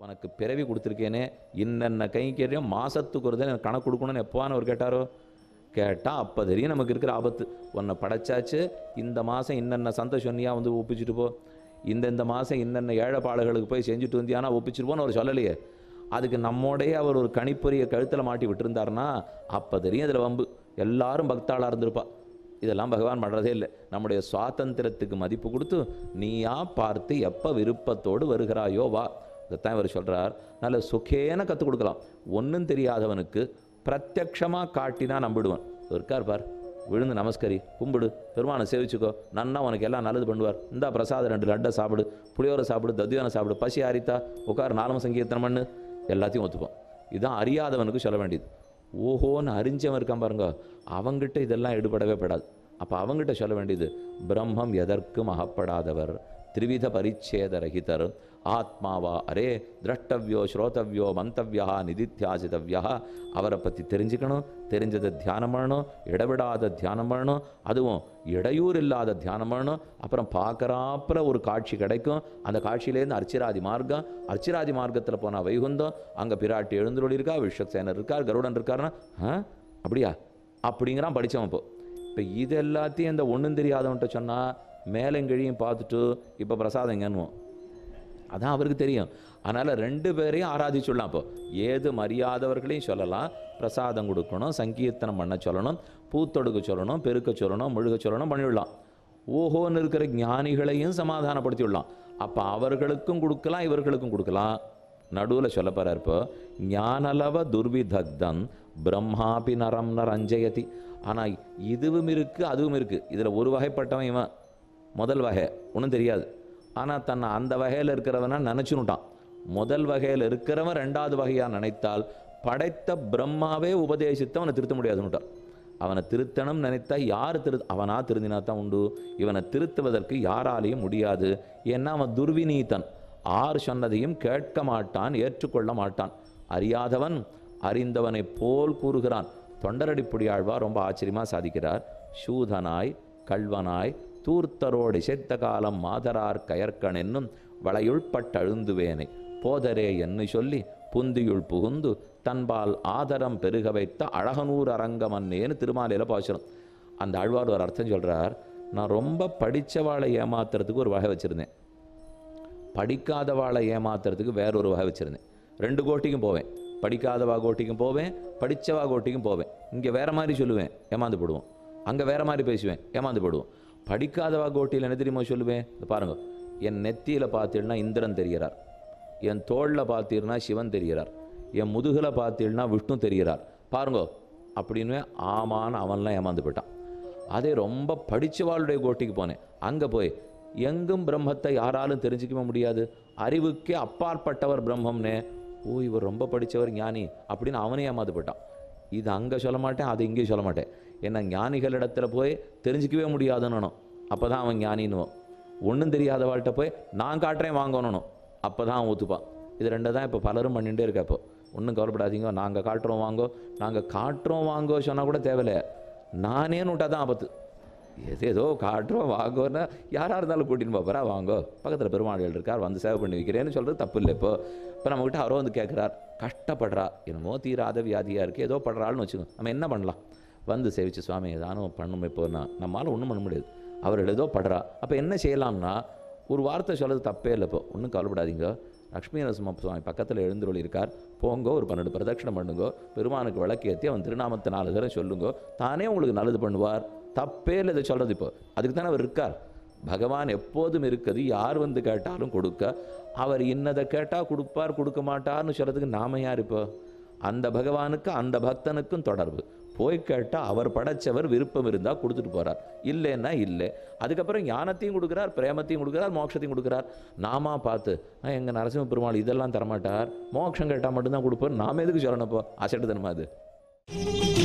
உனக்கு பிறவி கொடுத்துருக்கேனே இன்னென்ன கைங்கரியம் மாசத்துக்கு ஒரு தடவை எனக்கு கணக்கு கொடுக்கணும்னு எப்போவான்னு அவர் கேட்டாரோ கேட்டால் அப்போ தெரியும் நமக்கு இருக்கிற ஆபத்து உன்னை படைச்சாச்சு இந்த மாதம் இன்னென்ன சந்தை சொன்னியா வந்து ஒப்பிச்சுட்டு போ இந்த இந்த மாதம் இன்னென்ன ஏழைப்பாடுகளுக்கு போய் செஞ்சுட்டு வந்தியானா ஒப்பிச்சுட்டு போன்னு அவர் சொல்லலையே அதுக்கு நம்மோடையே அவர் ஒரு கணிப்பொறியை கழுத்தில் மாட்டி விட்டுருந்தாருன்னா அப்போ தெரியும் இதில் வம்பு எல்லாரும் பக்தாளாக இருந்திருப்பா இதெல்லாம் பகவான் பண்ணுறதே இல்லை நம்முடைய சுவாதந்திரத்துக்கு மதிப்பு கொடுத்து நீயா பார்த்து எப்போ விருப்பத்தோடு வருகிறாயோ வா இதைத்தான் இவர் சொல்கிறார் நல்ல சுகேன கற்றுக் கொடுக்கலாம் ஒன்றும் தெரியாதவனுக்கு பிரத்யக்ஷமாக காட்டினா நம்பிடுவான் இருக்கார் பார் விழுந்து நமஸ்கரி கும்பிடு பெருமானை சேவிச்சுக்கோ நன்னா உனக்கு எல்லாம் நல்லது பண்ணுவார் இந்தா பிரசாதம் ரெண்டு லட்டை சாப்பிடு புளியோரை சாப்பிடு தத்தியானம் சாப்பிடு பசி ஆரித்தா உட்கார் நாலம சங்கீர்த்தனம் பண்ணு எல்லாத்தையும் ஒத்துப்போம் இதுதான் அறியாதவனுக்கு சொல்ல வேண்டியது ஓஹோன்னு அறிஞ்சவன் இருக்கான் பாருங்க அவங்கிட்ட இதெல்லாம் எடுபடவே படாது அப்போ அவங்கிட்ட சொல்ல வேண்டியது பிரம்மம் எதற்கும் அகப்படாதவர் திரிவித பரிச்சேத ரஹிதர் ஆத்மாவா அரே திரஷ்டவ்யோ ஸ்ரோதவ்யோ மந்தவ்யா நிதித்தியாசிதவ்யா அவரை பற்றி தெரிஞ்சுக்கணும் தெரிஞ்சதை தியானம் பண்ணணும் இடவிடாத தியானம் பண்ணணும் அதுவும் இடையூறு இல்லாத தியானம் பண்ணணும் அப்புறம் பார்க்குறாப்புல ஒரு காட்சி கிடைக்கும் அந்த காட்சியிலேருந்து அர்ச்சிராதி மார்க்கம் அர்ச்சிராதி மார்க்கத்தில் போனால் வைகுந்தம் அங்கே பிராட்டி எழுந்துருளி இருக்கா விஸ்வக்சேனர் இருக்கார் கருடன் இருக்காருன்னா ஆ அப்படியா அப்படிங்கிறான் படித்தவன் இப்போ இப்போ இது எல்லாத்தையும் இந்த ஒன்றும் தெரியாதவன்ட்ட சொன்னால் மேலங்கழியும் பார்த்துட்டு இப்போ பிரசாதம் எங்கன்னுவோம் அதான் அவருக்கு தெரியும் அதனால் ரெண்டு பேரையும் ஆராதிச்சுடலாம் இப்போ ஏது மரியாதவர்களையும் சொல்லலாம் பிரசாதம் கொடுக்கணும் சங்கீர்த்தனம் பண்ண சொல்லணும் பூத்தொடுக்க சொல்லணும் பெருக்க சொல்லணும் முழுக சொல்லணும் பண்ணிவிடலாம் ஓஹோன்னு இருக்கிற ஞானிகளையும் சமாதானப்படுத்தி விடலாம் அப்போ அவர்களுக்கும் கொடுக்கலாம் இவர்களுக்கும் கொடுக்கலாம் நடுவில் சொல்ல போகிறார் இப்போ ஞானலவ துர்விதக்தம் பிரம்மாபி நரம் நரஞ்சயதி ஆனால் இதுவும் இருக்குது அதுவும் இருக்குது இதில் ஒரு வகைப்பட்டவன் இவன் முதல் வகை ஒன்றும் தெரியாது ஆனால் தன்னை அந்த வகையில் இருக்கிறவனா நினச்சுனுட்டான் முதல் வகையில் இருக்கிறவன் ரெண்டாவது வகையாக நினைத்தால் படைத்த பிரம்மாவே உபதேசித்து அவனை திருத்த முடியாதுன்னுட்டான் அவனை திருத்தணும் நினைத்தா யார் திரு அவனா திருந்தினா தான் உண்டு இவனை திருத்துவதற்கு யாராலையும் முடியாது ஏன்னா அவன் துர்விநீதன் ஆர் சொன்னதையும் கேட்க மாட்டான் ஏற்றுக்கொள்ள மாட்டான் அறியாதவன் அறிந்தவனைப் போல் கூறுகிறான் தொண்டரடிப்புடியாழ்வார் ரொம்ப ஆச்சரியமாக சாதிக்கிறார் சூதனாய் கள்வனாய் தூர்த்தரோடு செத்த காலம் மாதரார் கயற்கன் என்னும் வளையுள்பட்டழுந்துவேனை போதரே என்று சொல்லி புந்தியுள் புகுந்து தன்பால் ஆதரம் பெருக வைத்த அழகனூர் அரங்கமன்னேன்னு திருமாலையில் பாசுரம் அந்த ஆழ்வார் ஒரு அர்த்தம் சொல்றார் நான் ரொம்ப படித்தவாளை ஏமாத்துறதுக்கு ஒரு வகை வச்சுருந்தேன் படிக்காதவாளை ஏமாத்துறதுக்கு வேற ஒரு வகை வச்சுருந்தேன் ரெண்டு கோட்டிக்கும் போவேன் படிக்காதவா கோட்டிக்கும் போவேன் படித்தவா கோட்டிக்கும் போவேன் இங்கே வேற மாதிரி சொல்லுவேன் ஏமாந்து போடுவோம் அங்கே வேற மாதிரி பேசுவேன் ஏமாந்து போடுவோம் படிக்காதவா கோட்டியில் என்ன தெரியுமா சொல்லுவேன் இந்த பாருங்க என் நெத்தியில் பார்த்தீங்கன்னா இந்திரன் தெரிகிறார் என் தோளில் பார்த்தீங்கன்னா சிவன் தெரிகிறார் என் முதுகில் பார்த்தீங்கன்னா விஷ்ணு தெரிகிறார் பாருங்க அப்படின்னு ஆமான்னு அவன்லாம் ஏமாந்து போயிட்டான் அதே ரொம்ப படித்தவாளுடைய கோட்டிக்கு போனேன் அங்கே போய் எங்கும் பிரம்மத்தை யாராலும் தெரிஞ்சிக்கவே முடியாது அறிவுக்கே அப்பாற்பட்டவர் பிரம்மம்னே ஓ இவர் ரொம்ப படித்தவர் ஞானி அப்படின்னு அவனே ஏமாந்து போயிட்டான் இது அங்கே சொல்ல மாட்டேன் அது இங்கேயும் சொல்ல மாட்டேன் ஏன்னா ஞானிகளிடத்துல போய் தெரிஞ்சிக்கவே முடியாதுன்னு அப்போ தான் அவன் ஞானின்னுவோம் ஒன்றும் தெரியாதவாள்கிட்ட போய் நான் காட்டுறேன் வாங்கணும் அப்போ தான் அவன் ஒத்துப்பான் இது ரெண்டு தான் இப்போ பலரும் பண்ணிகிட்டே இருக்கா இப்போ ஒன்றும் கவலைப்படாதீங்க நாங்கள் காட்டுறோம் வாங்கோ நாங்கள் காட்டுறோம் வாங்கோ சொன்னால் கூட தேவையில்லை நானே விட்டா தான் ஆபத்து எது ஏதோ காட்டுறோம் வாங்கோன்னா யாராக இருந்தாலும் கூட்டின்னு போகிறா வாங்கோ பக்கத்தில் பெருமாள்கள் இருக்கார் வந்து சேவை பண்ணி வைக்கிறேன்னு சொல்கிறது தப்பு இல்லை இப்போ இப்போ நம்மக்கிட்ட அவரோ வந்து கேட்குறார் கஷ்டப்படுறா என்னமோ தீராத வியாதியாக இருக்குது ஏதோ படுறாள்னு வச்சுக்கோங்க நம்ம என்ன பண்ணலாம் வந்து சேவிச்சு சுவாமி ஏதானும் பண்ணும் இப்போன்னா நம்மளால் ஒன்றும் பண்ண முடியாது அவர் ஏதோ படுறா அப்போ என்ன செய்யலாம்னா ஒரு வார்த்தை சொல்கிறது தப்பே இல்லை இப்போ ஒன்றும் கவலைப்படாதீங்க லக்ஷ்மி நரசிம்ம சுவாமி பக்கத்தில் எழுந்துருள் இருக்கார் போங்கோ ஒரு பன்னெண்டு பிரதட்சணம் பண்ணுங்கோ பெருமானுக்கு விளக்கேற்றி அவன் திருநாமத்தை நாலு தடவை சொல்லுங்கோ தானே உங்களுக்கு நல்லது பண்ணுவார் தப்பே இல்லை இதை சொல்கிறது இப்போ அதுக்கு தானே அவர் இருக்கார் பகவான் எப்போதும் இருக்குது யார் வந்து கேட்டாலும் கொடுக்க அவர் இன்னதை கேட்டால் கொடுப்பார் கொடுக்க மாட்டார்னு சொல்கிறதுக்கு நாம யார் இப்போ அந்த பகவானுக்கு அந்த பக்தனுக்கும் தொடர்பு போய் கேட்டால் அவர் படைச்சவர் விருப்பம் இருந்தால் கொடுத்துட்டு போகிறார் இல்லைன்னா இல்லை அதுக்கப்புறம் ஞானத்தையும் கொடுக்குறார் பிரேமத்தையும் கொடுக்குறார் மோட்சத்தையும் கொடுக்குறார் நாமா பார்த்து எங்கள் நரசிம்ம பெருமாள் இதெல்லாம் தரமாட்டார் மோட்சம் கேட்டால் மட்டும்தான் கொடுப்பார் நாம எதுக்கு சொல்லணும் இப்போ அசட்டு தனமா அது